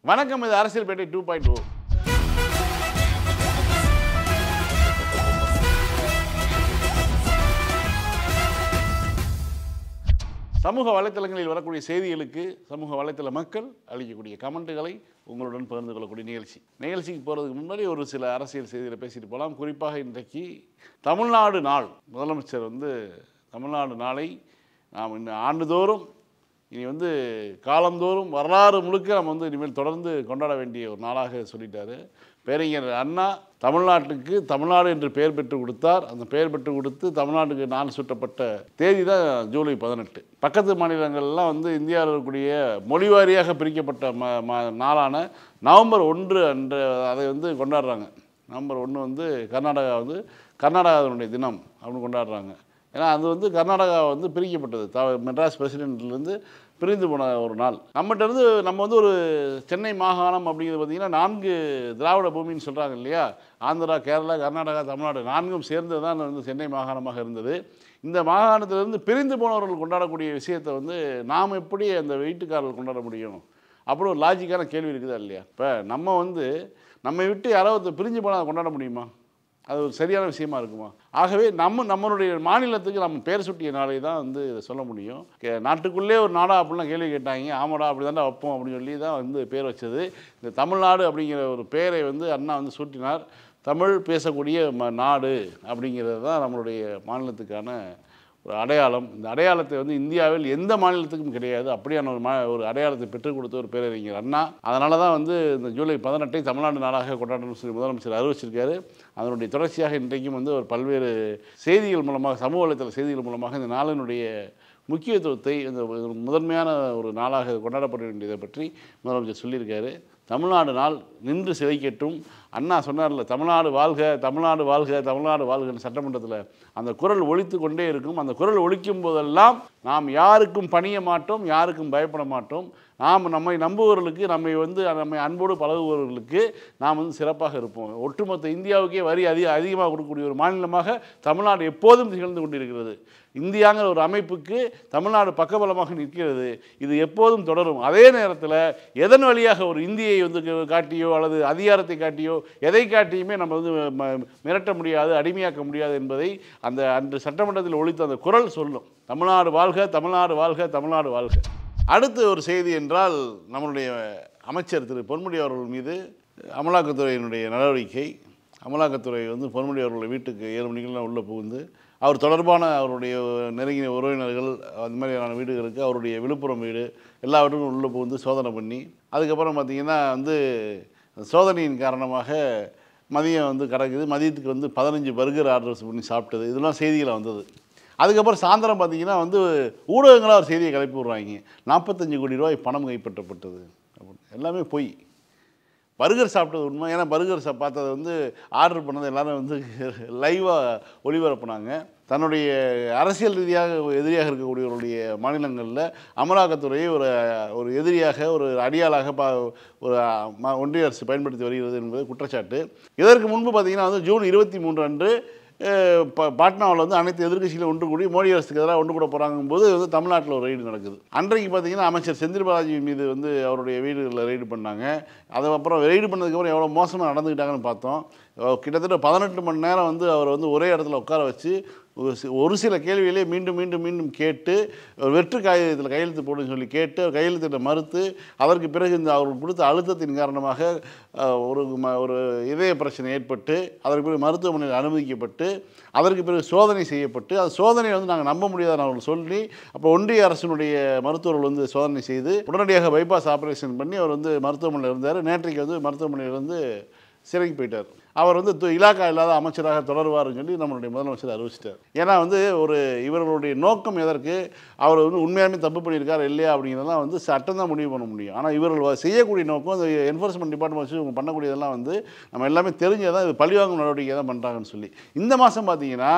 வணக்கம் இது அரசியல் பேட்டை டூ பாயிண்ட் ஓ சமூக வலைத்தளங்களில் வரக்கூடிய செய்திகளுக்கு சமூக வலைத்தள மக்கள் அளிக்கக்கூடிய கமெண்ட்டுகளை உங்களுடன் பகிர்ந்து கொள்ளக்கூடிய நிகழ்ச்சி நிகழ்ச்சிக்கு போகிறதுக்கு முன்னாடி ஒரு சில அரசியல் செய்திகளை பேசிட்டு போகலாம் குறிப்பாக இன்றைக்கு தமிழ்நாடு நாள் முதலமைச்சர் வந்து தமிழ்நாடு நாளை நாம் இந்த ஆண்டுதோறும் இனி வந்து காலந்தோறும் வரலாறு முழுக்க நம்ம வந்து இனிமேல் தொடர்ந்து கொண்டாட வேண்டிய ஒரு நாளாக சொல்லிட்டாரு பேரறிஞர் அண்ணா தமிழ்நாட்டுக்கு தமிழ்நாடு என்று பெயர் பெற்று கொடுத்தார் அந்த பெயர் பெற்று கொடுத்து தமிழ்நாட்டுக்கு நாள் சுட்டப்பட்ட தேதி தான் ஜூலை பதினெட்டு பக்கத்து மாநிலங்கள்லாம் வந்து இந்தியாவில் இருக்கக்கூடிய மொழி வாரியாக பிரிக்கப்பட்ட ம ம- நாளான நவம்பர் ஒன்று அன்று அதை வந்து கொண்டாடுறாங்க நவம்பர் ஒன்று வந்து கர்நாடகா வந்து கர்நாடகாவினுடைய தினம் அப்படின்னு கொண்டாடுறாங்க ஏன்னா அது வந்து கர்நாடகா வந்து பிரிக்கப்பட்டது த மெட்ராஸ் பிரசிடென்ட்லேருந்து பிரிந்து போன ஒரு நாள் நம்மகிட்ட இருந்து நம்ம வந்து ஒரு சென்னை மாகாணம் அப்படிங்கிறது பார்த்திங்கன்னா நான்கு திராவிட பூமின்னு சொல்கிறாங்க இல்லையா ஆந்திரா கேரளா கர்நாடகா தமிழ்நாடு நான்கும் சேர்ந்து தான் வந்து சென்னை மாகாணமாக இருந்தது இந்த மாகாணத்திலிருந்து பிரிந்து போனவர்கள் கொண்டாடக்கூடிய விஷயத்தை வந்து நாம் எப்படி அந்த வீட்டுக்காரர்கள் கொண்டாட முடியும் அப்படி ஒரு லாஜிக்கான கேள்வி இருக்குதா இல்லையா இப்போ நம்ம வந்து நம்மை விட்டு யாராவது பிரிஞ்சு போனால் அதை கொண்டாட முடியுமா அது ஒரு சரியான விஷயமா இருக்குமா ஆகவே நம்ம நம்மளுடைய மாநிலத்துக்கு நம்ம பேர் சுட்டிய நாளை தான் வந்து இதை சொல்ல முடியும் கே- நாட்டுக்குள்ளே ஒரு நாடா அப்படிலாம் கேள்வி கேட்டாங்க ஆமாடா அப்படி தாண்டா வைப்போம் அப்படின்னு சொல்லி தான் வந்து பேர் வச்சது இந்த தமிழ்நாடு அப்படிங்கிற ஒரு பேரை வந்து அண்ணா வந்து சூட்டினார் தமிழ் பேசக்கூடிய ம நாடு அப்படிங்கிறது தான் நம்மளுடைய மாநிலத்துக்கான ஒரு அடையாளம் இந்த அடையாளத்தை வந்து இந்தியாவில் எந்த மாநிலத்துக்கும் கிடையாது அப்படியான ஒரு மா ஒரு அடையாளத்தை பெற்றுக் கொடுத்த ஒரு பேரறிஞர் அண்ணா அதனால தான் வந்து இந்த ஜூலை பதினெட்டை தமிழ்நாடு நாளாக கொண்டாடணும்னு சொல்லி முதலமைச்சர் அறிவிச்சிருக்காரு அதனுடைய தொடர்ச்சியாக இன்றைக்கும் வந்து ஒரு பல்வேறு செய்திகள் மூலமாக சமூக வலைத்தள செய்திகள் மூலமாக இந்த நாளினுடைய முக்கியத்துவத்தை இந்த ஒரு முதன்மையான ஒரு நாளாக கொண்டாடப்பட வேண்டியதை பற்றி முதலமைச்சர் சொல்லியிருக்காரு தமிழ்நாடு நாள் நின்று சிலைக்கட்டும் அண்ணா சொன்னார்ல தமிழ்நாடு வாழ்க தமிழ்நாடு வாழ்க தமிழ்நாடு வாழ்கன்னு சட்டமன்றத்தில் அந்த குரல் ஒலித்து கொண்டே இருக்கும் அந்த குரல் ஒலிக்கும் போதெல்லாம் நாம் யாருக்கும் பணிய மாட்டோம் யாருக்கும் பயப்பட மாட்டோம் நாம் நம்மை நம்புபவர்களுக்கு நம்மை வந்து நம்மை அன்போடு பழகுபவர்களுக்கு நாம் வந்து சிறப்பாக இருப்போம் ஒட்டுமொத்த இந்தியாவுக்கே வரி அதிக அதிகமாக கொடுக்கக்கூடிய ஒரு மாநிலமாக தமிழ்நாடு எப்போதும் திகழ்ந்து கொண்டிருக்கிறது இந்தியாங்கிற ஒரு அமைப்புக்கு தமிழ்நாடு பக்கபலமாக நிற்கிறது இது எப்போதும் தொடரும் அதே நேரத்தில் எதன் வழியாக ஒரு இந்தியை வந்து க- காட்டியோ அல்லது அதிகாரத்தை காட்டியோ எதை காட்டியுமே நம்ம வந்து ம- மிரட்ட முடியாது அடிமையாக்க முடியாது என்பதை அந்த அன்று சட்டமன்றத்தில் ஒழித்த அந்த குரல் சொல்லும் தமிழ்நாடு வாழ்க தமிழ்நாடு வாழ்க தமிழ்நாடு வாழ்க அடுத்து ஒரு செய்தி என்றால் நம்மளுடைய அமைச்சர் திரு பொன்முடி அவர்கள் மீது அமலாக்கத்துறையினுடைய நடவடிக்கை அமலாக்கத்துறை வந்து பொன்முடி அவர்கள் வீட்டுக்கு ஏழு மணிக்கெல்லாம் உள்ளே புகுந்து அவர் தொடர்பான அவருடைய நெருங்கிய உறவினர்கள் அந்த மாதிரியான வீடுகளுக்கு அவருடைய விழுப்புரம் வீடு எல்லா வீட்டுக்கும் உள்ளே புகுந்து சோதனை பண்ணி அதுக்கப்புறம் பார்த்திங்கன்னா வந்து சோதனையின் காரணமாக மதியம் வந்து கிடக்குது மதியத்துக்கு வந்து பதினஞ்சு பர்கர் ஆர்டர்ஸ் பண்ணி சாப்பிட்டது இதெல்லாம் செய்தியில் வந்தது அதுக்கப்புறம் சாயந்தரம் பார்த்தீங்கன்னா வந்து ஊடகங்களாக ஒரு செய்தியை கிளப்பி விட்றாங்க நாற்பத்தஞ்சு கோடி ரூபாய் பணம் கைப்பற்றப்பட்டது அப்படின்னு எல்லாமே பொய் பர்கர் சாப்பிட்டது உண்மை ஏன்னா பர்கர் சா பார்த்ததை வந்து ஆர்டர் பண்ணது எல்லாரும் வந்து லைவாக ஒளிபரப்புனாங்க தன்னுடைய அரசியல் ரீதியாக எதிரியாக இருக்கக்கூடியவருடைய மாநிலங்களில் அமலாக்கத்துறையை ஒரு ஒரு எதிரியாக ஒரு அடியாளாக பா ஒரு ம- ஒன்றிய அரசு பயன்படுத்தி வருகிறது என்பது குற்றச்சாட்டு இதற்கு முன்பு பார்த்தீங்கன்னா வந்து ஜூன் இருபத்தி மூன்று அன்று அஹ், ப பாட்னாவில் வந்து அனைத்து எதிர்க்கட்சிகளும் ஒன்று கூடி மோடி அரசுக்கு எதிராக ஒன்று கூட போகிறாங்கும் போது வந்து தமிழ்நாட்டில் ஒரு ரைடு நடக்குது அன்றைக்கு பார்த்தீங்கன்னா அமைச்சர் செந்தில் பாலாஜி மீது வந்து அவருடைய வீடுகளில் ரைடு பண்ணாங்க அதுக்கப்புறம் ரைடு பண்ணதுக்கப்புறம் எவ்வளோ மோசமாக நடந்துக்கிட்டாங்கன்னு பார்த்தோம் அஹ், கிட்டத்தட்ட பதினெட்டு மணி நேரம் வந்து அவர் வந்து ஒரே இடத்துல உட்கார வச்சு ஒரு சி- ஒரு சில கேள்விகளே மீண்டும் மீண்டும் மீண்டும் கேட்டு ஒரு வெற்று காகிதத்தில் கையெழுத்து போடுன்னு சொல்லி கேட்டு அவர் கையெழுத்திட்ட மறுத்து அதற்கு பிறகு இந்த அவருக்கு கொடுத்த அழுத்தத்தின் காரணமாக அஹ், ஒரு ம- ஒரு இதய பிரச்சனை ஏற்பட்டு அதற்கு பிறகு மருத்துவமனையில் அனுமதிக்கப்பட்டு அதற்கு பிறகு சோதனை செய்யப்பட்டு அந்த சோதனையை வந்து நாங்கள் நம்ப முடியாதுன்னு அவர்கள் சொல்லி அப்போ ஒன்றிய அரசினுடைய மருத்துவர்கள் வந்து சோதனை செய்து உடனடியாக பைபாஸ் ஆப்ரேஷன் பண்ணி அவர் வந்து மருத்துவமனையில் இருந்தார் நேற்றைக்கு வந்து மருத்துவமனையில் இருந்து சிறைக்கு போயிட்டார் அவர் வந்து து- இலாக்கா இல்லாத அமைச்சராக தொடருவார்னு சொல்லி நம்மளுடைய முதலமைச்சர் அறிவிச்சிட்டார் ஏன்னா வந்து ஒரு இவர்களுடைய நோக்கம் எதற்கு அவர் வந்து உண்மையாலுமே தப்பு பண்ணியிருக்காரு இல்லையா அப்படிங்கிறதெல்லாம் வந்து சட்டம் தான் முடிவு பண்ண முடியும் ஆனால் இவர்கள் வ- செய்யக்கூடிய நோக்கம் இந்த என்ஃபோர்ஸ்மெண்ட் டிபார்ட்மெண்ட் வச்சு இவங்க பண்ணக்கூடியதெல்லாம் வந்து நம்ம எல்லாமே தெரிஞ்சதான் இது பழிவாங்கும் நடவடிக்கை தான் பண்ணுறாங்கன்னு சொல்லி இந்த மாதம் பார்த்தீங்கன்னா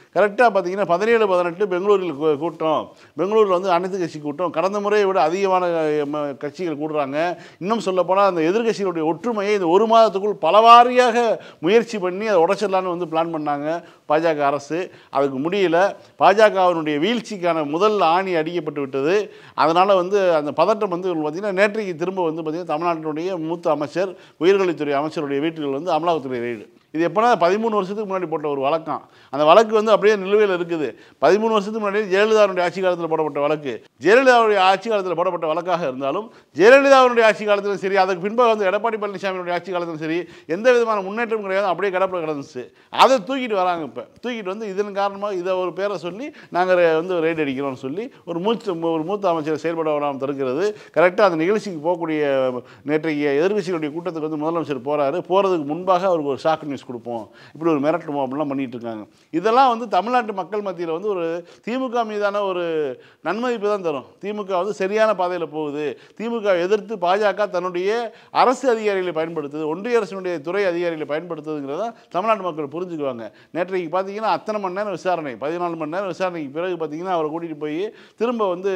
கரெக்டாக பார்த்தீங்கன்னா பதினேழு பதினெட்டு பெங்களூரில் கூ- கூட்டம் பெங்களூரில் வந்து அனைத்து கட்சி கூட்டம் கடந்த முறையை விட அதிகமான அஹ், ம- கட்சிகள் கூடுறாங்க இன்னும் சொல்லப்போனால் அந்த எதிர்க்கட்சிகளுடைய ஒற்றுமையை இந்த ஒரு மாதத்துக்குள் பலவாரியாக முயற்சி பண்ணி அதை உடச்சிடலான்னு வந்து பிளான் பண்ணாங்க பாஜக அரசு அதுக்கு முடியல பாஜகவினுடைய வீழ்ச்சிக்கான முதல் ஆணி அடிக்கப்பட்டு விட்டது அதனால் வந்து அந்த பதட்டம் வந்து பார்த்திங்கன்னா நேற்றைக்கு திரும்ப வந்து பார்த்திங்கன்னா தமிழ்நாட்டினுடைய மூத்த அமைச்சர் உயர்கல்வித்துறை அமைச்சருடைய வீட்டுகள் வந்து அமலாக்கத்துறை ரெய்டு இது எப்போனா பதிமூணு வருஷத்துக்கு முன்னாடி போட்ட ஒரு வழக்கம் அந்த வழக்கு வந்து அப்படியே நிலுவையில் இருக்குது பதிமூணு வருஷத்துக்கு முன்னாடி ஜெயலலிதாவுடைய ஆட்சி காலத்தில் போடப்பட்ட வழக்கு ஜெயலலிதாவுடைய ஆட்சி காலத்தில் போடப்பட்ட வழக்காக இருந்தாலும் ஜெயலலிதாவுடைய ஆட்சி காலத்திலும் சரி அதுக்கு பின்பாக வந்து எடப்பாடி பழனிசாமியுடைய ஆட்சி காலத்திலும் சரி எந்த விதமான முன்னேற்றம் கிடையாது அப்படியே கிடப்பில் கிடந்துச்சு அதை தூக்கிட்டு வராங்க இப்போ தூக்கிட்டு வந்து இதன் காரணமாக இதை ஒரு பேரை சொல்லி நாங்கள் வந்து ரைடு அடிக்கிறோம்னு சொல்லி ஒரு மூச்சு ஒரு மூத்த அமைச்சர் செயல்பட வராமல் தடுக்கிறது கரெக்டாக அந்த நிகழ்ச்சிக்கு போகக்கூடிய நேற்றைய எதிர்க்கட்சிகளுடைய கூட்டத்துக்கு வந்து முதலமைச்சர் போகிறாரு போகிறதுக்கு முன்பாக அவருக்கு ஒரு ஷாக் நியூஸ் கொடுப்போம் இப்படி ஒரு மிரட்டுமோ அப்படிலாம் பண்ணிட்டு இருக்காங்க இதெல்லாம் வந்து தமிழ்நாட்டு மக்கள் மத்தியில் வந்து ஒரு திமுக மீதான ஒரு நன்மதிப்பு தான் தரும் திமுக வந்து சரியான பாதையில் போகுது திமுக எதிர்த்து பாஜக தன்னுடைய அரசு அதிகாரிகளை பயன்படுத்துது ஒன்றிய அரசினுடைய துறை அதிகாரிகளை பயன்படுத்துதுங்கிறத தமிழ்நாட்டு மக்கள் புரிஞ்சுக்குவாங்க நேற்றைக்கு பார்த்தீங்கன்னா அத்தனை மணி நேரம் விசாரணை பதினாலு மணி நேரம் விசாரணைக்கு பிறகு பார்த்தீங்கன்னா அவரை கூட்டிகிட்டு போய் திரும்ப வந்து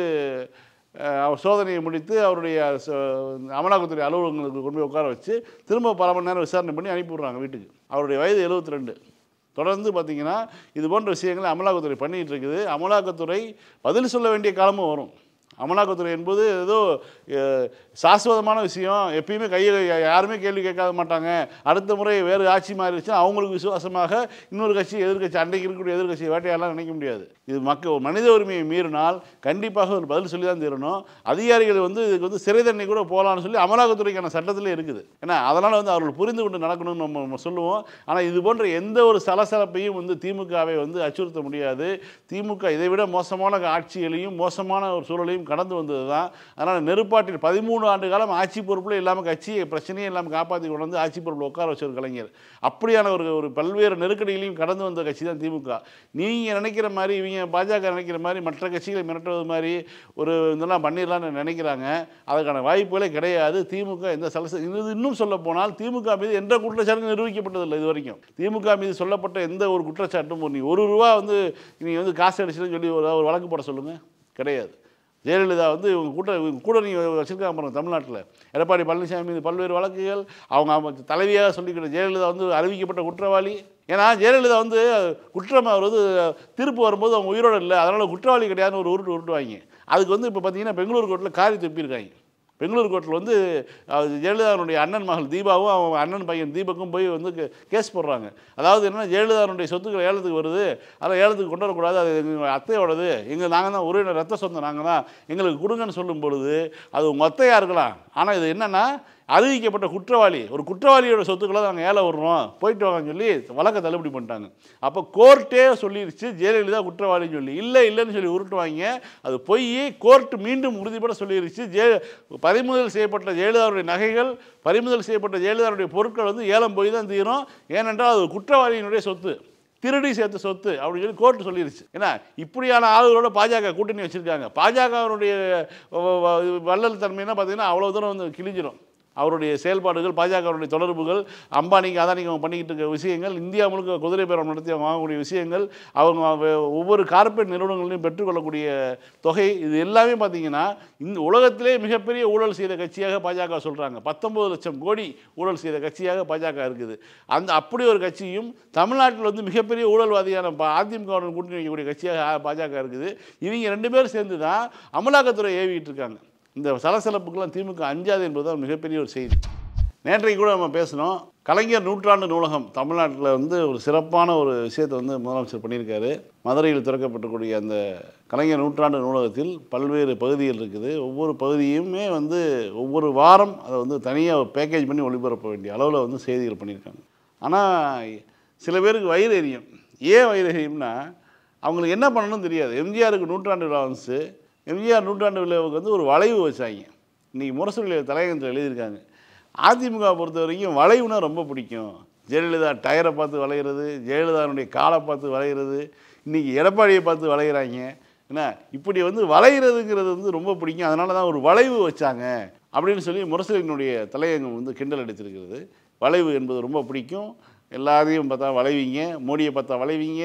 அஹ், அவர் சோதனையை முடித்து அவருடைய ச- அமலாக்கத்துறை அலுவலகங்களுக்கு கொண்டு போய் உட்கார வச்சு திரும்ப பல மணி நேரம் விசாரணை பண்ணி அனுப்பி விட்றாங்க வீட்டுக்கு அவருடைய வயது 72 ரெண்டு தொடர்ந்து பார்த்தீங்கன்னா இது போன்ற விஷயங்களை அமலாக்கத்துறை பண்ணிகிட்டு இருக்குது அமலாக்கத்துறை பதில் சொல்ல வேண்டிய காலமும் வரும் அமலாக்கத்துறை என்பது ஏதோ அஹ், சாஸ்வதமான விஷயம் எப்பயுமே கையை யாருமே கேள்வி கேட்காத மாட்டாங்க அடுத்த முறை வேறு ஆட்சி மாறிடுச்சுன்னா அவங்களுக்கு விசுவாசமாக இன்னொரு கட்சி எதிர்க்கட்சி அன்றைக்கு இருக்கக்கூடிய எதிர்க்கட்சி வேட்டையாடலாம் நினைக்க முடியாது இது மக்கள் மனித உரிமையை மீறினால் கண்டிப்பாக ஒரு பதில் சொல்லி தான் தீரணும் அதிகாரிகள் வந்து இதுக்கு வந்து சிறை தண்டனை கூட போகலான்னு சொல்லி அமலாக்கத்துறைக்கான சட்டத்திலே இருக்குது ஏன்னா அதனால் வந்து அவர்கள் புரிந்து கொண்டு நடக்கணும்னு நம்ம நம்ம சொல்லுவோம் ஆனால் இது போன்ற எந்த ஒரு சலசலப்பையும் வந்து திமுகவை வந்து அச்சுறுத்த முடியாது திமுக இதை விட மோசமான ஆட்சிகளையும் மோசமான ஒரு சூழலையும் கடந்து வந்தது தான் அதனால் நெருப்பாட்டில் பதிமூணு ஆண்டு காலம் ஆட்சி பொறுப்பில் இல்லாமல் கட்சியை பிரச்சனையே இல்லாமல் காப்பாற்றி கொண்டு வந்து ஆட்சி பொறுப்பில் உட்கார வச்ச ஒரு கலைஞர் அப்படியான ஒரு ஒரு பல்வேறு நெருக்கடிகளையும் கடந்து வந்த கட்சி தான் திமுக நீங்கள் நினைக்கிற மாதிரி இவங்க பாஜக நினைக்கிற மாதிரி மற்ற கட்சிகளை மிரட்டுவது மாதிரி ஒரு இதெல்லாம் பண்ணிடலாம்னு நினைக்கிறாங்க அதுக்கான வாய்ப்புகளே கிடையாது திமுக எந்த சலச இது இன்னும் சொல்ல போனால் திமுக மீது எந்த குற்றச்சாட்டும் நிரூபிக்கப்பட்டதில்லை இது வரைக்கும் திமுக மீது சொல்லப்பட்ட எந்த ஒரு குற்றச்சாட்டும் நீ ஒரு ரூபா வந்து நீ வந்து காசு அடிச்சுன்னு சொல்லி ஒரு ஒரு வழக்கு போட சொல்லுங்கள் கிடையாது ஜெயலலிதா வந்து இவங்க கூட்ட இவங்க கூட நீங்கள் வச்சுருக்காங்க பாருங்க தமிழ்நாட்டில் எடப்பாடி பழனிசாமி மீது பல்வேறு வழக்குகள் அவங்க அவங்க தலைவியாக சொல்லிக்கிற ஜெயலலிதா வந்து அறிவிக்கப்பட்ட குற்றவாளி ஏன்னா ஜெயலலிதா வந்து குற்றம் அவர் வந்து தீர்ப்பு வரும்போது அவங்க உயிரோடு இல்லை அதனால் குற்றவாளி கிடையாதுன்னு ஒரு உருட்டு உருட்டுவாங்க அதுக்கு வந்து இப்போ பார்த்தீங்கன்னா பெங்களூர் கோர்ட்டில் காரி துப்பியிருக்காங்க பெங்களூர் கோர்ட்டில் வந்து அவர் ஜெயலலிதாவுடைய அண்ணன் மகள் தீபாவும் அவன் அண்ணன் பையன் தீபக்கும் போய் வந்து கே- கேஸ் போடுறாங்க அதாவது என்னன்னா ஜெயலலிதாவுடைய சொத்துக்கள் ஏலத்துக்கு வருது அதெல்லாம் ஏலத்துக்கு கொண்டு வரக்கூடாது அது எங்கள் அத்தையோடது எங்கள் நாங்கள் தான் ஒரே ரத்த சொந்தம் நாங்கள் தான் எங்களுக்கு கொடுங்கன்னு சொல்லும் பொழுது அது உங்கள் அத்தையாக இருக்கலாம் ஆனால் இது என்னென்னா அறிவிக்கப்பட்ட குற்றவாளி ஒரு குற்றவாளியோட சொத்துக்களை நாங்கள் ஏல விடுறோம் போயிட்டு வாங்கன்னு சொல்லி வழக்கை தள்ளுபடி பண்ணிட்டாங்க அப்போ கோர்ட்டே சொல்லிருச்சு ஜெயலலிதா குற்றவாளின்னு சொல்லி இல்லை இல்லைன்னு சொல்லி உருட்டுவாங்க அது பொய் கோர்ட் மீண்டும் உறுதிப்பட சொல்லிருச்சு ஜெய பறிமுதல் செய்யப்பட்ட ஜெயலலிதாவுடைய நகைகள் பறிமுதல் செய்யப்பட்ட ஜெயலலிதாவுடைய பொருட்கள் வந்து ஏலம் போய் தான் தீரும் ஏனென்றால் அது குற்றவாளியினுடைய சொத்து திருடி சேர்த்த சொத்து அப்படின்னு சொல்லி கோர்ட்டு சொல்லிருச்சு ஏன்னா இப்படியான ஆளுகளோட பாஜக கூட்டணி வச்சுருக்காங்க பாஜகவினுடைய வள்ளல் தன்மைனா பார்த்தீங்கன்னா அவ்வளோ தூரம் வந்து கிழிஞ்சிடும் அவருடைய செயல்பாடுகள் பாஜகவுடைய தொடர்புகள் அம்பானிக்கு அதானிக்கு அவங்க பண்ணிக்கிட்டு இருக்க விஷயங்கள் இந்தியா முழுக்க குதிரை பேரம் நடத்தி அவங்க வாங்கக்கூடிய விஷயங்கள் அவங்க வ- ஒவ்வொரு கார்ப்பரேட் நிறுவனங்களையும் பெற்றுக்கொள்ளக்கூடிய தொகை இது எல்லாமே பார்த்தீங்கன்னா இந்த உலகத்திலே மிகப்பெரிய ஊழல் செய்த கட்சியாக பாஜக சொல்கிறாங்க பத்தொம்பது லட்சம் கோடி ஊழல் செய்த கட்சியாக பாஜக இருக்குது அந்த அப்படி ஒரு கட்சியும் தமிழ்நாட்டில் வந்து மிகப்பெரிய ஊழல்வாதியான பா- அதிமுகவுடன் கூட்டணி வைக்கக்கூடிய கட்சியாக பாஜக இருக்குது இவங்க ரெண்டு பேரும் சேர்ந்து தான் அமலாக்கத்துறை ஏவிட்டு இருக்காங்க இந்த சலசலப்புக்கெல்லாம் திமுக அஞ்சாது என்பது தான் மிகப்பெரிய ஒரு செய்தி நேற்றைக்கு கூட நம்ம பேசினோம் கலைஞர் நூற்றாண்டு நூலகம் தமிழ்நாட்டில் வந்து ஒரு சிறப்பான ஒரு விஷயத்தை வந்து முதலமைச்சர் பண்ணியிருக்காரு மதுரையில் திறக்கப்பட்டக்கூடிய அந்த கலைஞர் நூற்றாண்டு நூலகத்தில் பல்வேறு பகுதிகள் இருக்குது ஒவ்வொரு பகுதியுமே வந்து ஒவ்வொரு வாரம் அதை வந்து தனியாக பேக்கேஜ் பண்ணி ஒளிபரப்ப வேண்டிய அளவில் வந்து செய்திகள் பண்ணியிருக்காங்க ஆனால் சில பேருக்கு வயிறு எரியும் ஏன் வயிறு எரியும்னா அவங்களுக்கு என்ன பண்ணணும்னு தெரியாது எம்ஜிஆருக்கு நூற்றாண்டு விழா வந்துச்சு எம்ஜிஆர் நூற்றாண்டு விழாவுக்கு வந்து ஒரு வளைவு வச்சாங்க இன்றைக்கி முரசொலி தலையங்கத்தில் எழுதியிருக்காங்க அதிமுக பொறுத்த வரைக்கும் வளைவுனா ரொம்ப பிடிக்கும் ஜெயலலிதா டயரை பார்த்து வளையிறது ஜெயலலிதாவுடைய காலை பார்த்து வளையிறது இன்றைக்கி எடப்பாடியை பார்த்து வளையிறாங்க என்ன இப்படி வந்து வளையிறதுங்கிறது வந்து ரொம்ப பிடிக்கும் அதனால தான் ஒரு வளைவு வச்சாங்க அப்படின்னு சொல்லி முரசொலியினுடைய தலையங்கம் வந்து கிண்டல் அடித்திருக்கிறது வளைவு என்பது ரொம்ப பிடிக்கும் எல்லாரையும் பார்த்தா வளைவீங்க மோடியை பார்த்தா வளைவீங்க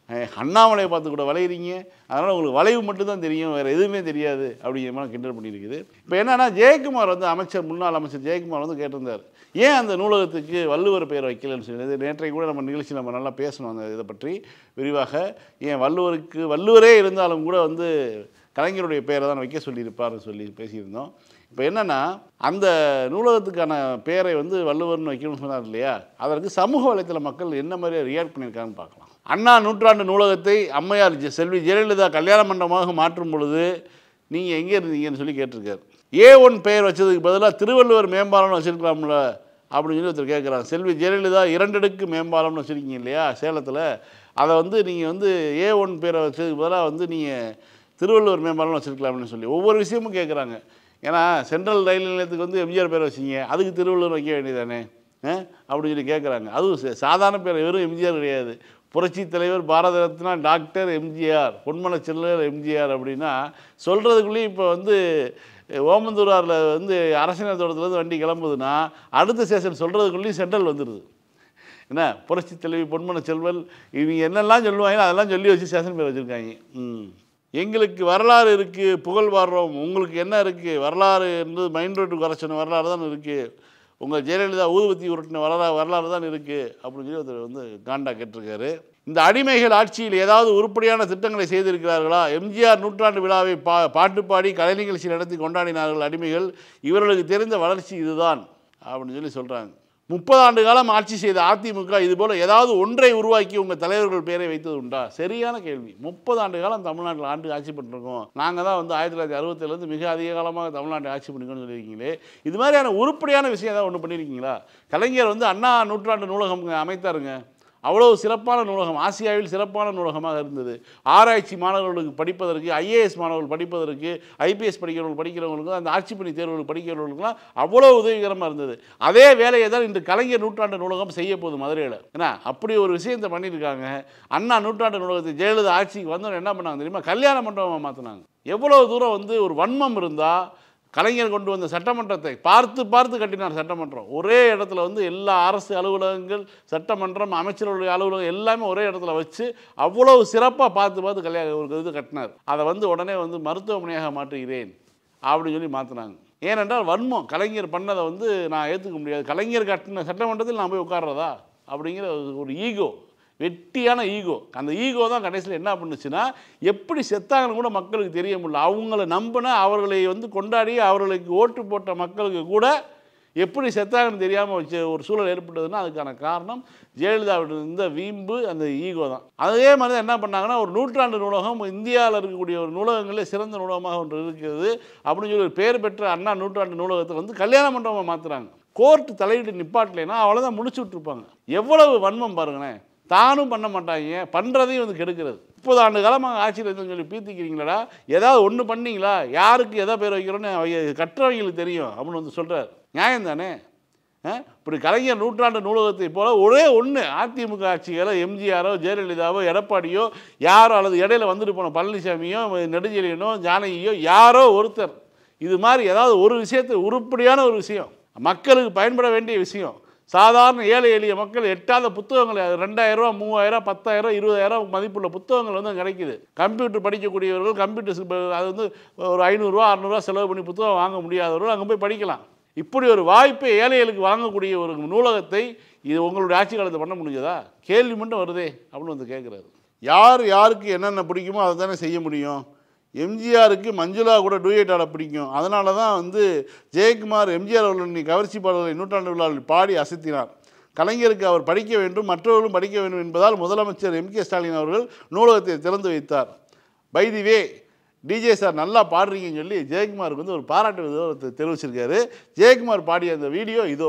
அஹ், அண்ணாமலையை பார்த்து கூட வளையிறீங்க அதனால் உங்களுக்கு வளைவு மட்டும்தான் தெரியும் வேறு எதுவுமே தெரியாது அப்படிங்கிற மாதிரி கிண்டல் பண்ணியிருக்குது இப்போ என்னன்னா ஜெயக்குமார் வந்து அமைச்சர் முன்னாள் அமைச்சர் ஜெயக்குமார் வந்து கேட்டிருந்தார் ஏன் அந்த நூலகத்துக்கு வள்ளுவர் பெயர் வைக்கலன்னு சொல்லி நேற்றை கூட நம்ம நிகழ்ச்சி நம்ம நல்லா பேசணும் அந்த இதை பற்றி விரிவாக ஏன் வள்ளுவருக்கு வள்ளுவரே இருந்தாலும் கூட வந்து கலைஞருடைய பெயரை தான் வைக்க சொல்லியிருப்பார்னு சொல்லி பேசியிருந்தோம் இப்போ என்னென்னா அந்த நூலகத்துக்கான பெயரை வந்து வள்ளுவர்னு வைக்கணும்னு சொன்னார் இல்லையா அதற்கு சமூக வலைத்தள மக்கள் என்ன மாதிரி ரியாக்ட் பண்ணியிருக்காங்கன்னு பார்க்கலாம் அண்ணா நூற்றாண்டு நூலகத்தை அம்மையார் ஜெ- செல்வி ஜெயலலிதா கல்யாண மண்டபமாக மாற்றும் பொழுது நீங்கள் எங்கே இருந்தீங்கன்னு சொல்லி கேட்டிருக்காரு ஏ ஒன் பெயர் வச்சதுக்கு பதிலாக திருவள்ளுவர் மேம்பாலம்னு வச்சிருக்கலாம்ல அப்படின்னு சொல்லி ஒருத்தர் கேட்குறாங்க செல்வி ஜெயலலிதா இரண்டடுக்கு மேம்பாலம்னு வச்சுருக்கீங்க இல்லையா சேலத்தில் அதை வந்து நீங்கள் வந்து ஏ ஒன் பேரை வச்சதுக்கு பதிலாக வந்து நீங்கள் திருவள்ளுவர் மேம்பாலம்னு வச்சுருக்கலாம்னு சொல்லி ஒவ்வொரு விஷயமும் கேட்குறாங்க ஏன்னா சென்ட்ரல் ரயில் நிலையத்துக்கு வந்து எம்ஜிஆர் பேர் வச்சிங்க அதுக்கு திருவள்ளுவர் வைக்க வேண்டியதானே ஆ? அப்படின்னு சொல்லி கேட்குறாங்க அதுவும் சா- சாதாரண பேர் வெறும் எம்ஜிஆர் கிடையாது புரட்சி தலைவர் பாரத ரத்னா டாக்டர் எம்ஜிஆர் பொன்மன செல்வர் எம்ஜிஆர் அப்படின்னா சொல்கிறதுக்குள்ளேயும் இப்போ வந்து ஓமந்தூராரில் வந்து அரசியல் தோட்டத்துலேருந்து வண்டி கிளம்புதுன்னா அடுத்த ஸ்டேஷன் சொல்கிறதுக்குள்ளேயும் சென்ட்ரல் வந்துடுது என்ன புரட்சி தலைவி பொன்மன செல்வல் இவங்க என்னெல்லாம் சொல்லுவாங்க அதெல்லாம் சொல்லி வச்சு ஸ்டேஷன் பேர் வச்சுருக்காங்க ம் எங்களுக்கு வரலாறு இருக்குது புகழ் வாடுறோம் உங்களுக்கு என்ன இருக்குது வரலாறு என்பது மைண்ட் ரோட்டு குறைச்சன வரலாறு தான் இருக்குது உங்கள் ஜெயலலிதா ஊதுபத்தி உருட்டின வரலாறு வரலாறு தான் இருக்குது அப்படின்னு சொல்லி ஒருத்தர் வந்து காண்டா கேட்டிருக்காரு இந்த அடிமைகள் ஆட்சியில் ஏதாவது உருப்படியான திட்டங்களை செய்திருக்கிறார்களா எம்ஜிஆர் நூற்றாண்டு விழாவை பா பாட்டு பாடி கலை நிகழ்ச்சி நடத்தி கொண்டாடினார்கள் அடிமைகள் இவர்களுக்கு தெரிந்த வளர்ச்சி இதுதான் அப்படின்னு சொல்லி சொல்கிறாங்க முப்பது ஆண்டு காலம் ஆட்சி செய்த அதிமுக இதுபோல் ஏதாவது ஒன்றை உருவாக்கி உங்கள் தலைவர்கள் பேரை வைத்தது உண்டா சரியான கேள்வி முப்பது ஆண்டு காலம் தமிழ்நாட்டில் ஆண்டு ஆட்சி பண்ணிருக்கோம் நாங்கள் தான் வந்து ஆயிரத்தி தொள்ளாயிரத்தி அறுபத்தேழுலேருந்து மிக அதிக காலமாக தமிழ்நாட்டை ஆட்சி பண்ணிக்கணும்னு சொல்லியிருக்கீங்களே இது மாதிரியான உருப்படியான விஷயம் ஏதாவது ஒன்று பண்ணியிருக்கீங்களா கலைஞர் வந்து அண்ணா நூற்றாண்டு நூலகம் அமைத்தாருங்க அவ்வளவு சிறப்பான நூலகம் ஆசியாவில் சிறப்பான நூலகமாக இருந்தது ஆராய்ச்சி மாணவர்களுக்கு படிப்பதற்கு ஐஏஎஸ் மாணவர்கள் படிப்பதற்கு ஐபிஎஸ் படிக்கிறவர்கள் படிக்கிறவங்களுக்கு அந்த ஆட்சி பணி தேர்வுகள் படிக்கிறவர்களுக்குலாம் அவ்வளோ உதவிகரமாக இருந்தது அதே வேலையை தான் இன்று கலைஞர் நூற்றாண்டு நூலகம் செய்ய போகுது மதுரையில் ஏன்னா அப்படி ஒரு விஷயத்தை பண்ணியிருக்காங்க அண்ணா நூற்றாண்டு நூலகத்தை ஜெயலலிதா ஆட்சிக்கு வந்தவங்க என்ன பண்ணாங்க தெரியுமா கல்யாண மண்டபமாக மாற்றினாங்க எவ்வளோ தூரம் வந்து ஒரு வன்மம் இருந்தால் கலைஞர் கொண்டு வந்த சட்டமன்றத்தை பார்த்து பார்த்து கட்டினார் சட்டமன்றம் ஒரே இடத்துல வந்து எல்லா அரசு அலுவலகங்கள் சட்டமன்றம் அமைச்சர்களுடைய அலுவலகம் எல்லாமே ஒரே இடத்துல வச்சு அவ்வளவு சிறப்பாக பார்த்து பார்த்து கல்யாணம் ஒரு இது கட்டினார் அதை வந்து உடனே வந்து மருத்துவமனையாக மாற்றுகிறேன் அப்படின்னு சொல்லி மாற்றினாங்க ஏனென்றால் வன்மம் கலைஞர் பண்ணதை வந்து நான் ஏற்றுக்க முடியாது கலைஞர் கட்டின சட்டமன்றத்தில் நான் போய் உட்கார்றதா அப்படிங்கிற ஒரு- ஒரு ஈகோ வெட்டியான ஈகோ அந்த ஈகோ தான் கடைசியில் என்ன பண்ணுச்சுன்னா எப்படி செத்தாங்கன்னு கூட மக்களுக்கு தெரிய முடியல அவங்கள நம்பின அவர்களை வந்து கொண்டாடி அவர்களுக்கு ஓட்டு போட்ட மக்களுக்கு கூட எப்படி செத்தாங்கன்னு தெரியாமல் வச்ச ஒரு சூழல் ஏற்பட்டதுன்னா அதுக்கான காரணம் ஜெயலலிதாவுடைய இந்த வீம்பு அந்த ஈகோ தான் அதே மாதிரி தான் என்ன பண்ணாங்கன்னா ஒரு நூற்றாண்டு நூலகம் இந்தியாவில் இருக்கக்கூடிய ஒரு நூலகங்களே சிறந்த நூலகமாக ஒன்று இருக்கிறது அப்படின்னு சொல்லி ஒரு பேர் பெற்ற அண்ணா நூற்றாண்டு நூலகத்தை வந்து கல்யாண மண்டபமாக மாற்றுறாங்க கோர்ட் தலையிட்டு நிப்பாட்டலைன்னா அவ்வளோதான் முடிச்சு விட்ருப்பாங்க எவ்வளவு வன்மம் பாருங்களேன் தானும் பண்ண மாட்டாங்க பண்ணுறதையும் வந்து கெடுக்கிறது முப்பது ஆண்டு காலமாக ஆட்சியில் இருந்துன்னு சொல்லி பீத்திக்கிறீங்களா ஏதாவது ஒன்று பண்ணீங்களா யாருக்கு எதை பேர் வைக்கிறோன்னு அவங்க கற்றவங்களுக்கு தெரியும் அப்படின்னு வந்து சொல்கிறார் நியாயம் தானே ஆ? இப்படி கலைஞர் நூற்றாண்டு நூலகத்தை போல ஒரே ஒன்று அதிமுக ஆட்சிகளோ எம்ஜிஆரோ ஜெயலலிதாவோ எடப்பாடியோ யாரோ அல்லது இடையில வந்துட்டு போன பழனிசாமியோ நெடுஞ்செழியனோ ஜானகியோ யாரோ ஒருத்தர் இது மாதிரி ஏதாவது ஒரு விஷயத்தை உருப்படியான ஒரு விஷயம் மக்களுக்கு பயன்பட வேண்டிய விஷயம் சாதாரண ஏழை எளிய மக்கள் எட்டாத புத்தகங்கள் அது ரெண்டாயிரரூவா மூவாயிரம் பத்தாயிரம் இருபதாயிரம் மதிப்புள்ள புத்தகங்கள் வந்து கிடைக்குது கம்ப்யூட்டர் படிக்கக்கூடியவர்கள் கம்ப்யூட்டர் அது வந்து ஒரு ஐநூறுரூவா அறநூறுவா செலவு பண்ணி புத்தகம் வாங்க முடியாதவர்கள் அங்கே போய் படிக்கலாம் இப்படி ஒரு வாய்ப்பை ஏழைகளுக்கு வாங்கக்கூடிய ஒரு நூலகத்தை இது உங்களுடைய ஆட்சி காலத்தில் பண்ண முடிஞ்சதா கேள்வி மட்டும் வருதே அப்படின்னு வந்து கேட்குறாரு யார் யாருக்கு என்னென்ன பிடிக்குமோ அதை தானே செய்ய முடியும் எம்ஜிஆருக்கு மஞ்சுளா கூட டூயட் ஆட பிடிக்கும் அதனால தான் வந்து ஜெயக்குமார் எம்ஜிஆர் அவர்கள் நீ கவர்ச்சி பாடல்களை நூற்றாண்டு விழாவில் பாடி அசத்தினார் கலைஞருக்கு அவர் படிக்க வேண்டும் மற்றவர்களும் படிக்க வேண்டும் என்பதால் முதலமைச்சர் எம் கே ஸ்டாலின் அவர்கள் நூலகத்தை திறந்து வைத்தார் by the way DJ sir நல்லா பாடுறீங்கன்னு சொல்லி ஜெயக்குமாருக்கு வந்து ஒரு பாராட்டு விதத்தை தெரிவிச்சிருக்காரு ஜெயக்குமார் பாடிய அந்த வீடியோ இதோ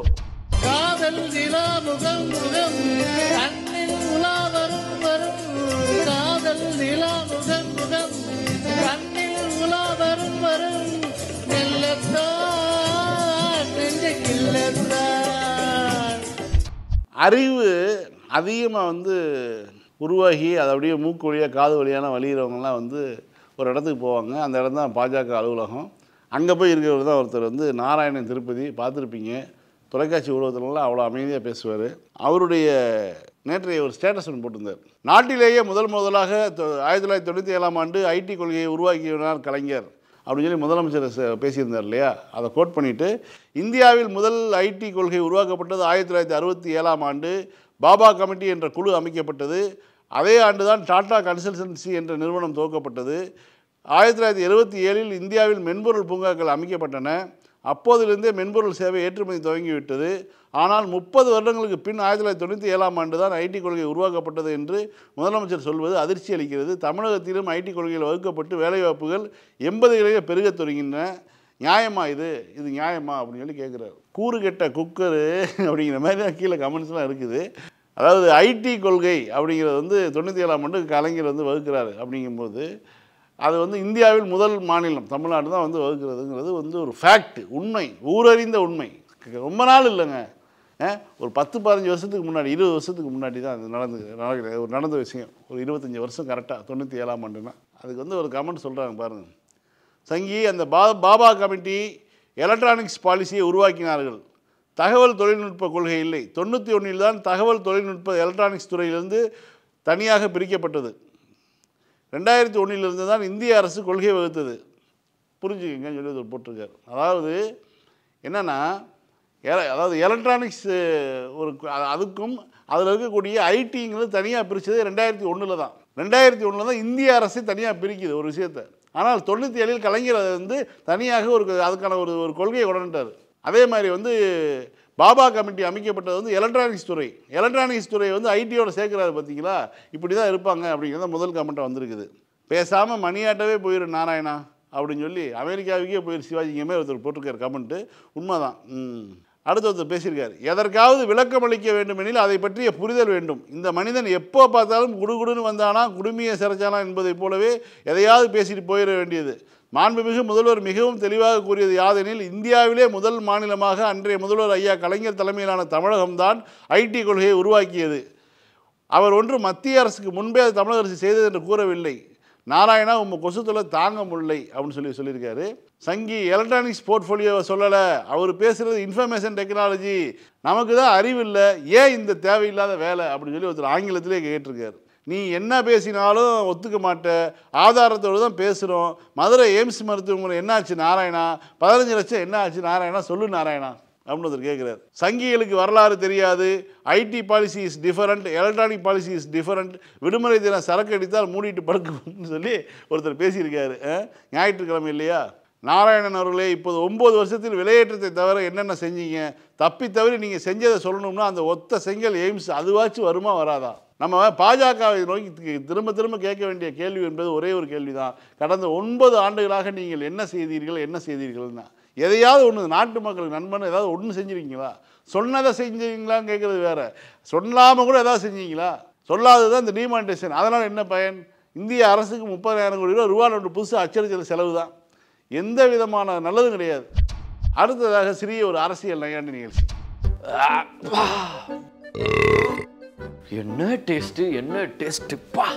காதல் நிலா முகம் முகம் கண்ணில் உலா வரும் வரும் காதல் நிலா முகம் முகம் கண்ணில் உலா வரும் வரும் மெல்லத்தான் நெஞ்சு கில்லத்தான் அறிவு அதிகமாக வந்து உருவாகி அது அப்படியே மூக்கு வழியாக காது வழியான வழிகிறவங்கலாம் வந்து ஒரு இடத்துக்கு போவாங்க அந்த இடம் தான் பாஜக அலுவலகம் அங்கே போய் இருக்கிறவர் தான் ஒருத்தர் வந்து நாராயணன் திருப்பதி பார்த்துருப்பீங்க தொலைக்காட்சி ஊடகத்துலலாம் அவ்வளோ அமைதியாக பேசுவார் அவருடைய நேற்றைய ஒரு ஸ்டேட்டஸ் ஒன்று போட்டிருந்தார் நாட்டிலேயே முதல் முதலாக தொ- ஆயிரத்தி தொள்ளாயிரத்தி தொண்ணூற்றி ஏழாம் ஆண்டு ஐடி கொள்கையை உருவாக்கினார் கலைஞர் அப்படின்னு சொல்லி முதலமைச்சர் ச- பேசியிருந்தார் இல்லையா அதை கோட் பண்ணிட்டு இந்தியாவில் முதல் ஐடி கொள்கை உருவாக்கப்பட்டது ஆயிரத்தி தொள்ளாயிரத்தி அறுபத்தி ஏழாம் ஆண்டு பாபா கமிட்டி என்ற குழு அமைக்கப்பட்டது அதே ஆண்டுதான் டாடா கன்சல்டன்சி என்ற நிறுவனம் துவக்கப்பட்டது ஆயிரத்தி தொள்ளாயிரத்தி எழுபத்தி ஏழில் இந்தியாவில் மென்பொருள் பூங்காக்கள் அமைக்கப்பட்டன அப்போதிலிருந்தே மென்பொருள் சேவை ஏற்றுமதி துவங்கிவிட்டது ஆனால் முப்பது வருடங்களுக்கு பின் ஆயிரத்தி தொள்ளாயிரத்தி தொண்ணூற்றி ஏழாம் ஆண்டு தான் ஐடி கொள்கை உருவாக்கப்பட்டது என்று முதலமைச்சர் சொல்வது அதிர்ச்சி அளிக்கிறது தமிழகத்திலும் ஐடி கொள்கையில் வகுக்கப்பட்டு வேலைவாய்ப்புகள் எண்பதுகளிலே பெருகத் தொடங்கின நியாயமா இது இது நியாயமா அப்படின்னு சொல்லி கேட்குறாரு கூறு கெட்ட குக்கரு அப்படிங்கிற மாதிரி தான் கீழே கமெண்ட்ஸ்லாம் இருக்குது அதாவது ஐடி கொள்கை அப்படிங்கிறது வந்து தொண்ணூற்றி ஏழாம் ஆண்டு கலைஞர் வந்து வகுக்கிறாரு அப்படிங்கும்போது அது வந்து இந்தியாவில் முதல் மாநிலம் தமிழ்நாடு தான் வந்து வகுக்கிறதுங்கிறது வந்து ஒரு ஃபேக்ட் உண்மை ஊரறிந்த உண்மை ரொம்ப நாள் இல்லைங்க அஹ், ஒரு பத்து பதினஞ்சு வருஷத்துக்கு முன்னாடி இருபது வருஷத்துக்கு முன்னாடி தான் அது நடந்து நடக்கிற ஒரு நடந்த விஷயம் ஒரு இருபத்தஞ்சி வருஷம் கரெக்டாக தொண்ணூற்றி ஏழாம் ஆண்டுனா அதுக்கு வந்து ஒரு கமெண்ட் சொல்கிறாங்க பாருங்கள் சங்கி அந்த பா பாபா கமிட்டி எலக்ட்ரானிக்ஸ் பாலிசியை உருவாக்கினார்கள் தகவல் தொழில்நுட்ப கொள்கை இல்லை தொண்ணூற்றி ஒன்றில் தான் தகவல் தொழில்நுட்ப எலக்ட்ரானிக்ஸ் துறையிலிருந்து தனியாக பிரிக்கப்பட்டது ரெண்டாயிரத்தி ஒன்றிலிருந்து தான் இந்திய அரசு கொள்கை வகுத்தது புரிஞ்சுக்கங்கன்னு சொல்லி ஒரு போட்டிருக்காரு அதாவது என்னென்னா எல- அதாவது எலக்ட்ரானிக்ஸ் ஒரு கு- அ- அதுக்கும் அதில் இருக்கக்கூடிய ஐடிங்கிறது தனியாக பிரித்தது ரெண்டாயிரத்தி ஒன்றில் தான் ரெண்டாயிரத்தி ஒன்றில் தான் இந்திய அரசு தனியாக பிரிக்குது ஒரு விஷயத்தை ஆனால் தொண்ணூற்றி ஏழில் கலைஞர் அதை வந்து தனியாக ஒரு அதுக்கான ஒரு ஒரு கொள்கையை கொண்டுட்டார் அதே மாதிரி வந்து பாபா கமிட்டி அமைக்கப்பட்டது வந்து எலக்ட்ரானிக்ஸ் துறை எலக்ட்ரானிக்ஸ் துறை வந்து ஐடியோட சேர்க்குறாரு பார்த்தீங்களா இப்படி தான் இருப்பாங்க அப்படிங்கிறத முதல் கமெண்ட்டாக வந்திருக்குது பேசாமல் மணியாட்டவே போயிரு நாராயணா அப்படின்னு சொல்லி அமெரிக்காவுக்கே போயிரு சிவாஜிங்கமே ஒருத்தர் போட்டிருக்காரு கமெண்ட்டு உண்மைதான் ம் அடுத்து ஒருத்தர் பேசியிருக்காரு எதற்காவது விளக்கம் அளிக்க வேண்டுமெனில் அதை பற்றிய புரிதல் வேண்டும் இந்த மனிதன் எப்போ பார்த்தாலும் குடுகுடுன்னு வந்தானா குடுமியை சிறைச்சானா என்பதைப் போலவே எதையாவது பேசிட்டு போயிட வேண்டியது மாண்புமிகு முதல்வர் மிகவும் தெளிவாக கூறியது யாதெனில் இந்தியாவிலே முதல் மாநிலமாக அன்றைய முதல்வர் ஐயா கலைஞர் தலைமையிலான தமிழகம்தான் ஐடி கொள்கையை உருவாக்கியது அவர் ஒன்று மத்திய அரசுக்கு முன்பே அது தமிழக அரசு செய்தது என்று கூறவில்லை நாராயணா உங்கள் கொசுத்தொலை தாங்க முடியலை அப்படின்னு சொல்லி சொல்லியிருக்காரு சங்கி எலக்ட்ரானிக்ஸ் போர்ட்ஃபோலியோவை சொல்லலை அவர் பேசுகிறது இன்ஃபர்மேஷன் டெக்னாலஜி நமக்கு தான் அறிவு இல்லை ஏன் இந்த தேவையில்லாத வேலை அப்படின்னு சொல்லி ஒருத்தர் ஆங்கிலத்திலே கேட்டிருக்காரு நீ என்ன பேசினாலும் ஒத்துக்க மாட்ட ஆதாரத்தோடு தான் பேசுகிறோம் மதுரை எய்ம்ஸ் மருத்துவமனை என்னாச்சு நாராயணா பதினஞ்சு லட்சம் என்ன ஆச்சு நாராயணா சொல்லு நாராயணா அப்படின்னு ஒருத்தர் கேட்குறாரு சங்கிகளுக்கு வரலாறு தெரியாது IT policy is different electronic policy is different விடுமுறை தினம் சரக்கு அடித்தால் மூடிட்டு படுக்கும்னு சொல்லி ஒருத்தர் பேசியிருக்காரு அஹ், ஞாயிற்றுக்கிழமை இல்லையா நாராயணன் அவர்களே இப்போது ஒம்பது வருஷத்தில் விலையேற்றத்தை தவிர என்னென்ன செஞ்சீங்க தப்பி தவிர நீங்கள் செஞ்சதை சொல்லணும்னா அந்த ஒத்த செங்கல் எய்ம்ஸ் அதுவாச்சும் வருமா வராதா நம்ம பாஜகவை நோக்கி தி- திரும்ப திரும்ப கேட்க வேண்டிய கேள்வி என்பது ஒரே ஒரு கேள்வி தான் கடந்த ஒன்பது ஆண்டுகளாக நீங்கள் என்ன செய்தீர்கள் என்ன செய்தீர்கள்னா எதையாவது ஒன்று நாட்டு மக்களுக்கு நண்பன் ஏதாவது ஒன்று செஞ்சிருக்கீங்களா சொன்னதை செஞ்சீங்களான்னு கேட்குறது வேற சொல்லாமல் கூட ஏதாவது செஞ்சீங்களா சொல்லாதது தான் இந்த டிமானிட்டேஷன் அதனால் என்ன பயன் இந்திய அரசுக்கு முப்பதாயிரம் கோடி ரூபா ரூபா நோட்டு புதுசு அச்சடிச்சல் செலவு தான் எந்த விதமான நல்லதும் கிடையாது அடுத்ததாக சிறிய ஒரு அரசியல் நையாண்டி நிகழ்ச்சி என்ன டேஸ்ட் என்ன டேஸ்ட் பா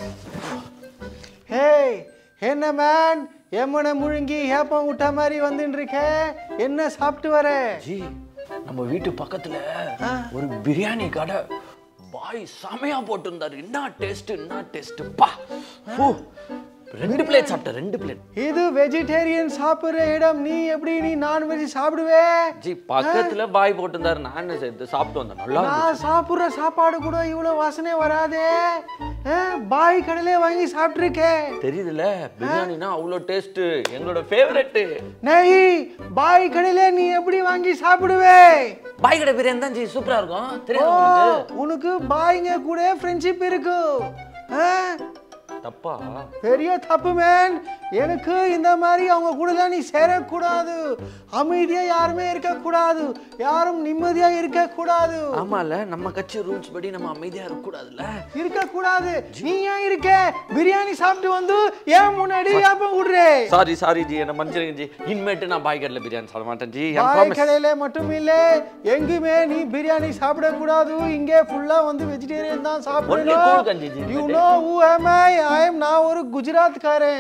ஹேய் என்ன மேன் எம்மனை முழுங்கி ஏப்பம் விட்ட மாதிரி வந்துட்டு இருக்க என்ன சாப்பிட்டு வர ஜி நம்ம வீட்டு பக்கத்துல ஒரு பிரியாணி கடை பாய் செமையா போட்டிருந்தாரு என்ன டேஸ்ட் என்ன டேஸ்ட் பா ஃபு, ரெண்டு பிளேட் சாப்பிட்டேன் ரெண்டு பிளேட் இது வெஜிடேரியன் சாப்பிடுற இடம் நீ எப்படி நீ நான்வெஜ் சாப்பிடுவே ஜி பக்கத்துல பாய் போட்டிருந்தாரு நான் சேர்த்து சாப்பிட்டு வந்தேன் நல்லா இருந்துச்சு. நான் சாப்பிடுற சாப்பாடு கூட இவ்வளவு வாசனை வராதே ஆ, பாய் கடையிலே வாங்கி சாப்பிட்டுருக்கேன் தெரியுதுல பிரியாணினா அவ்வளோ டேஸ்ட் எங்களோட ஃபேவரெட் நெய் பாய் கடையில நீ எப்படி வாங்கி சாப்பிடுவே பாய் கடை பிரியாணி தான் ஜி சூப்பரா இருக்கும் ஓ, தெரியும் உங்களுக்கு உனக்கு பாய்ங்க கூட ஃப்ரெண்ட்ஷிப் இருக்கு ஆ? தப்பா பெரிய தப்பு மேன் எனக்கு இந்த மாதிரி அவங்க கூடலாம் நீ சேரக்கூடாது அமைதியா யாருமே இருக்கக்கூடாது யாரும் நிம்மதியா இருக்கக்கூடாது ஆமால நம்ம கட்சி ரூல்ஸ் படி நம்ம அமைதியா இருக்க கூடாதுல்ல இருக்கக்கூடாது நீ ஏன் இருக்க பிரியாணி சாப்பிட்டு வந்து ஏன் முன்னாடி ஏப்பம் விடுறே சாரி சாரி ஜி என்ன மன்னிச்சிருங்க ஜி இனிமேட்டு நான் பாய் கடையில் பிரியாணி சாப்பிட மாட்டேன் ஜி என் பாய் promise. கடையில மட்டும் இல்ல எங்குமே நீ பிரியாணி சாப்பிடக்கூடாது இங்கே ஃபுல்லா வந்து வெஜிடேரியன் தான் Only cool kanji சாப்பிடணும் ji, you but- no who am I I am நான் ஒரு குஜராத்காரன்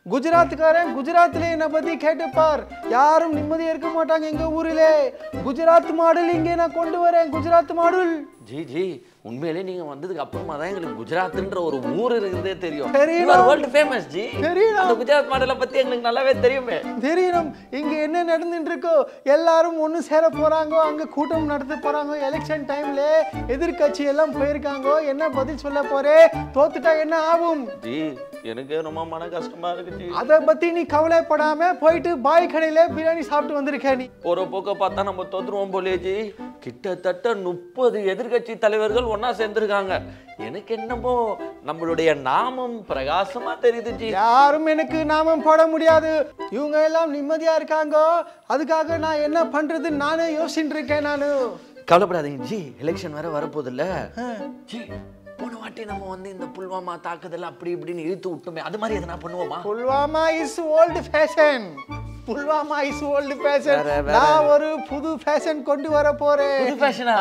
குஜராத்துக்காரன் குஜராத்ல என்னை பத்தி கேட்டுப்பார் யாரும் நிம்மதியா இருக்க மாட்டாங்க எங்க ஊரிலே குஜராத் மாடல் இங்கே நான் கொண்டு வரேன் குஜராத் மாடல் ஜி ஜி உண்மையிலே நீங்க வந்ததுக்கு அப்புறமா தான் எங்களுக்கு குஜராத்ன்ற ஒரு ஊர் இருக்குதே தெரியும் தெரியுமா? வேர்ல்டு ஃபேமஸ் ஜி தெரியுமா? அந்த குஜராத் மாடலை பத்தி எங்களுக்கு நல்லாவே தெரியுமே தெரியணும் இங்க என்ன நடந்துட்டு இருக்கோ எல்லாரும் ஒண்ணு சேர போறாங்க அங்க கூட்டம் நடத்த போறாங்க எலெக்ஷன் டைம்ல எதிர்க்கட்சி எல்லாம் போயிருக்காங்க என்ன பதில் சொல்ல போறே தோத்துட்டா என்ன ஆகும் ஜி எனக்கு ரொம்ப மன கஷ்டமா இருக்கு ஜி அத பத்தி நீ கவலைப்படாம போயிட்டு பாய் கடையில பிரியாணி சாப்பிட்டு வந்திருக்க நீ போற போக்க பார்த்தா நம்ம தோத்துருவோம் போலே ஜி கிட்டத்தட்ட முப்பது எதிர்க்கட்சி தலைவர்கள் ஒண்ணா சேர்ந்திருக்காங்க எனக்கு என்னமோ நம்மளுடைய நாமம் பிரகாசமா தெரியுது ஜி யாரும் எனக்கு நாமம் போட முடியாது இவங்க எல்லாம் நிம்மதியா இருக்காங்க அதுக்காக நான் என்ன பண்றது நானே யோசிச்சுட்டு இருக்கேன் நானு கவலைப்படாதீங்க ஜி எலெக்ஷன் வேற வரப்போகுதுல்ல ஜி போன வாட்டி நம்ம வந்து இந்த புல்வாமா தாக்குதல் அப்படி இப்படின்னு இழுத்து விட்டோமே அது மாதிரி எதனா பண்ணுவோமா Pulwama is old fashion Pulwama is old fashion வேற, வேற. நான் ஒரு புது ஃபேஷன் கொண்டு வர போறேன் புது ஃபேஷனா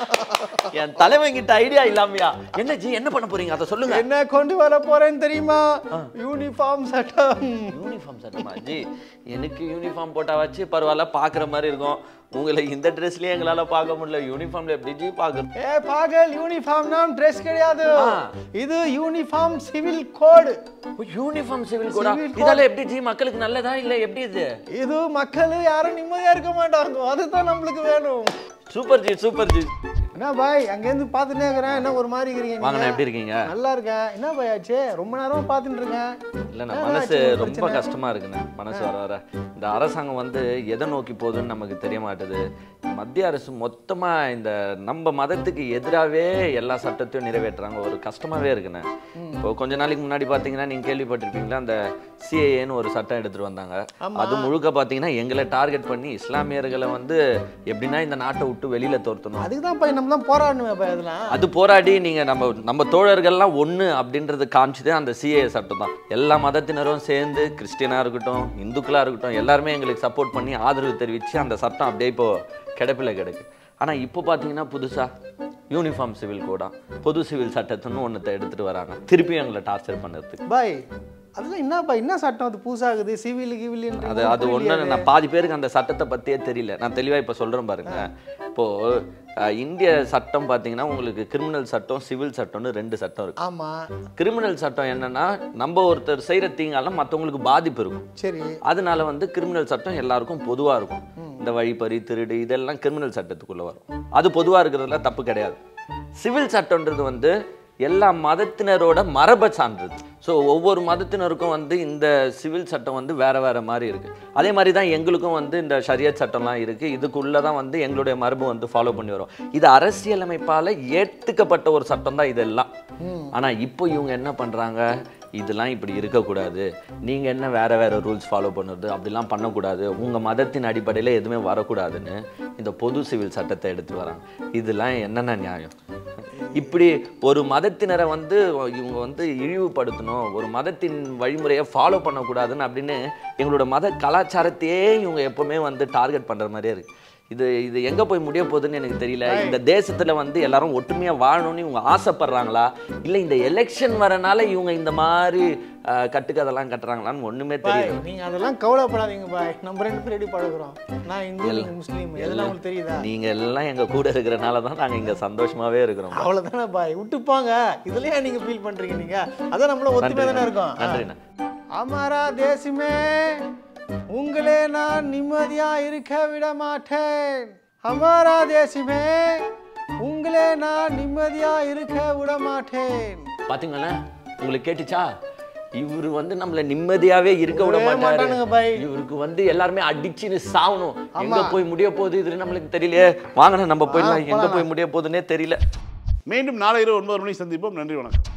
என் தலைவன் கிட்ட ஐடியா இல்லாமையா என்ன ஜி என்ன பண்ண போறீங்க அதை சொல்லுங்க என்ன கொண்டு வர போறேன்னு தெரியுமா யூனிஃபார்ம் சட்டம் யூனிஃபார்ம் சட்டமா ஜி எனக்கு யூனிஃபார்ம் போட்டா வச்சு பரவாயில்ல பாக்குற மாதிரி இருக்கும் உங்களை இந்த ட்ரெஸ்லயே எங்களால பார்க்க முடியல யூனிஃபார்ம்ல எப்படி ஜி பாக்குறது ஏ பாகல் யூனிஃபார்ம்னா ட்ரெஸ் கிடையாது ஆ. இது uniform civil code uniform civil கூட Civil code. இதால எப்படி ஜி மக்களுக்கு நல்லதா இல்ல எப்படி இது இது மக்கள் யாரும் நிம்மதியா இருக்க மாட்டாங்க அதுதான் நம்மளுக்கு வேணும் சூப்பர் ஜி சூப்பர் ஜி என்ன பாய் அங்கேருந்து பார்த்துட்டே இருக்கிறேன் என்ன ஒரு மாதிரி இருக்கிறீங்க வாங்கண்ணா நீங்க? எப்படி இருக்கீங்க நல்லா இருக்கேன் என்ன பாய் ஆச்சு ரொம்ப நேரமா பார்த்துட்டு இருக்கேன் இல்லைண்ணா என்ன மனசு ஆச்சு உங்களுக்கு ரொம்ப பிரச்சனை? கஷ்டமா இருக்குண்ணே மனசு வர வர இந்த அரசாங்கம் வந்து எதை நோக்கி போகுதுன்னு நமக்கு தெரிய மாட்டுது மத்திய அரசு மொத்தமா இந்த நம்ம மதத்துக்கு எதிராகவே எல்லா சட்டத்தையும் நிறைவேற்றுறாங்க ஒரு கஷ்டமாவே இருக்குண்ணே இப்போ கொஞ்ச நாளைக்கு முன்னாடி பார்த்தீங்கன்னா நீங்க கேள்விப்பட்டிருப்பீங்களா அந்த சிஏஏன்னு ஒரு சட்டம் எடுத்துட்டு வந்தாங்க அது முழுக்க பார்த்தீங்கன்னா எங்களை டார்கெட் பண்ணி இஸ்லாமியர்களை வந்து எப்படின்னா இந்த நாட்டை விட்டு வெளியில துரத்தணும் அதுக்கு தான் பாய் நம்ம தான் போராடணும் பாய் அதெல்லாம் அது போராடி நீங்க நம்ம நம்ம தோழர்கள்லாம் ஒண்ணு அப்படின்றது காமிச்சதே அந்த சிஏ சட்டம் தான் எல்லா மதத்தினரும் சேர்ந்து கிறிஸ்டியனா இருக்கட்டும் இந்துக்களா இருக்கட்டும் எல்லாருமே எங்களுக்கு சப்போர்ட் பண்ணி ஆதரவு தெரிவிச்சு அந்த சட்டம் அப்படியே இப்போ கிடப்பில கிடக்கு ஆனா இப்போ பாத்தீங்கன்னா புதுசா யூனிஃபார்ம் சிவில் கோடா பொது சிவில் சட்டத்துன்னு ஒன்றத்தை எடுத்துட்டு வராங்க திருப்பியும் எங்களை டார்ச்சர் பண்ணுறதுக்கு பாய் அதெல்லாம் என்ன பாய் என்ன சட்டம் அது புதுசாகுது சிவில் கிவில் அது அது ஒன்று நான் பாதி பேருக்கு அந்த சட்டத்தை பற்றியே தெரியல நான் தெளிவாக இப்போ சொல்கிறேன் பாருங்க இப்போது அஹ், இந்திய சட்டம் பார்த்தீங்கன்னா உங்களுக்கு கிரிமினல் சட்டம் சிவில் சட்டம்னு ரெண்டு சட்டம் இருக்கு ஆமா கிரிமினல் சட்டம் என்னன்னா நம்ம ஒருத்தர் செய்கிற தீங்கால மற்றவங்களுக்கு பாதிப்பு இருக்கும் சரி அதனால வந்து கிரிமினல் சட்டம் எல்லாருக்கும் பொதுவாக இருக்கும் இந்த வழிப்பறி திருடு இதெல்லாம் கிரிமினல் சட்டத்துக்குள்ளே வரும் அது பொதுவாக இருக்கிறதுல தப்பு கிடையாது சிவில் சட்டம்ன்றது வந்து எல்லா மதத்தினரோட மரபை சான்றது ஸோ ஒவ்வொரு மதத்தினருக்கும் வந்து இந்த சிவில் சட்டம் வந்து வேற வேற மாதிரி இருக்கு அதே மாதிரி தான் எங்களுக்கும் வந்து இந்த ஷரியத் சட்டம்லாம் இருக்கு இதுக்குள்ள தான் வந்து எங்களுடைய மரபு வந்து ஃபாலோ பண்ணி வரும் இது அரசியலமைப்பால ஏற்றுக்கப்பட்ட ஒரு சட்டம் தான் இதெல்லாம் ஆனா இப்போ இவங்க என்ன பண்றாங்க இதெல்லாம் இப்படி இருக்கக்கூடாது நீங்க என்ன வேற வேற ரூல்ஸ் ஃபாலோ பண்ணுறது அப்படிலாம் பண்ணக்கூடாது உங்க மதத்தின் அடிப்படையில் எதுவுமே வரக்கூடாதுன்னு இந்த பொது சிவில் சட்டத்தை எடுத்து வராங்க இதெல்லாம் என்னென்ன நியாயம் இப்படி ஒரு மதத்தினரை வந்து இவங்க வந்து இழிவுபடுத்தணும் ஒரு மதத்தின் வழிமுறையை ஃபாலோ பண்ணக்கூடாதுன்னு அப்படின்னு எங்களோட மத கலாச்சாரத்தையே இவங்க எப்பவுமே வந்து டார்கெட் பண்ற மாதிரியே இருக்கு இது இது எங்க போய் முடிய போகுதுன்னு எனக்கு தெரியல இந்த தேசத்துல வந்து எல்லாரும் ஒற்றுமையா வாழணும்னு இவங்க ஆசைப்படுறாங்களா இல்ல இந்த எலெக்ஷன் வரனால இவங்க இந்த மாதிரி அஹ், கட்டுக்கதெல்லாம் கட்டுறாங்களான்னு ஒண்ணுமே பாய் தெரியல நீங்க அதெல்லாம் கவலைப்படாதீங்க பாய் நம்ம ரெண்டு பேரும் எப்படி பழகுறோம் நான் இந்து நீங்க முஸ்லீம் எதெல்லாம் உங்களுக்கு தெரியுதா நீங்க எல்லாம் எங்க கூட இருக்கிறனால தான் நாங்க இங்க சந்தோஷமாவே இருக்கிறோம் அவ்வளவுதானே பாய் விட்டு போங்க இதுலயே நீங்க ஃபீல் பண்றீங்க நீங்க அதான் நம்மள ஒத்துமை தானே இருக்கோம் நன்றிண்ணா அமரா தேசமே உங்களே நான் நிம்மதியா இருக்க விட மாட்டேன் அமரா தேசமே உங்களே நான் நிம்மதியா இருக்க விட மாட்டேன் பாத்தீங்களா உங்களுக்கு கேட்டுச்சா இவரு வந்து நம்மள நிம்மதியாவே இருக்க விட விடவே மாட்டாரு மாட்டானுங்க பாய். இவருக்கு வந்து எல்லாருமே அடிச்சுன்னு சாவணும் எங்க போய் முடிய போகுது இது நம்மளுக்கு தெரியலையே வாங்கண்ணா நம்ம போயிடலாம் எங்க போய் முடிய போகுதுன்னே தெரியல மீண்டும் நாளை இரவு ஒன்பது மணிக்கு சந்திப்போம் நன்றி வணக்கம்